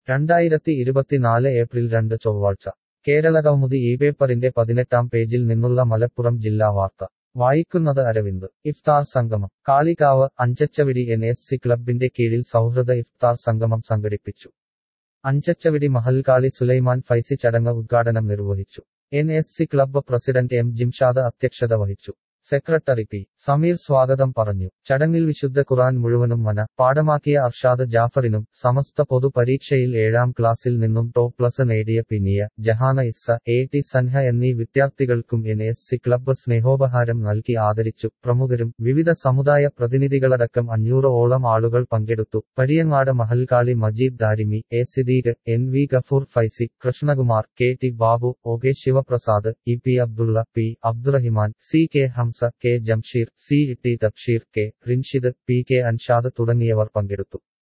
രണ്ടായിരത്തി ഇരുപത്തിനാല് ഏപ്രിൽ രണ്ട് ചൊവ്വാഴ്ച കേരളകൗമുദി ഈ പേപ്പറിന്റെ പതിനെട്ടാം പേജിൽ നിന്നുള്ള മലപ്പുറം ജില്ലാ വാർത്ത വായിക്കുന്നത് അരവിന്ദ് ഇഫ്താർ സംഗമം Kalikavu Anchachavidi N S C ക്ലബിന്റെ കീഴിൽ സൗഹൃദ ഇഫ്താർ സംഗമം സംഘടിപ്പിച്ചു അഞ്ചച്ചവിടി മഹൽകാളി സുലൈമാൻ ഫൈസി ചടങ്ങ് ഉദ്ഘാടനം നിർവഹിച്ചു N S C club president M Jimshad അധ്യക്ഷത വഹിച്ചു സെക്രട്ടറി പി സമീർ സ്വാഗതം പറഞ്ഞു ചടങ്ങിൽ വിശുദ്ധ ഖുറാൻ മുഴുവനും മന പാഠമാക്കിയ അർഷാദ് ജാഫറിനും സമസ്ത പൊതു പരീക്ഷയിൽ ഏഴാം ക്ലാസ്സിൽ നിന്നും ടോപ്പ് പ്ലസ് നേടിയ പിനിയ ജഹാന ഇസ്സ എ ടി സൻഹ എന്നീ വിദ്യാർത്ഥികൾക്കും എൻ എസ് സി ക്ലബ്ബ് സ്നേഹോപഹാരം നൽകി ആദരിച്ചു പ്രമുഖരും വിവിധ സമുദായ പ്രതിനിധികളടക്കം അഞ്ഞൂറ് ഓളം ആളുകൾ പങ്കെടുത്തു പരിയങ്ങാട് മഹൽകാളി Majeed Darimi A Siddique N V Gafoor Faizy Krishnakumar K T Babu O K Sivaprasad E P Abdulla P Abdurahiman C K Hamsa K Jamsheer C T Thabsheer K Rinshid P K Anshad തുടങ്ങിയവർ പങ്കെടുത്തു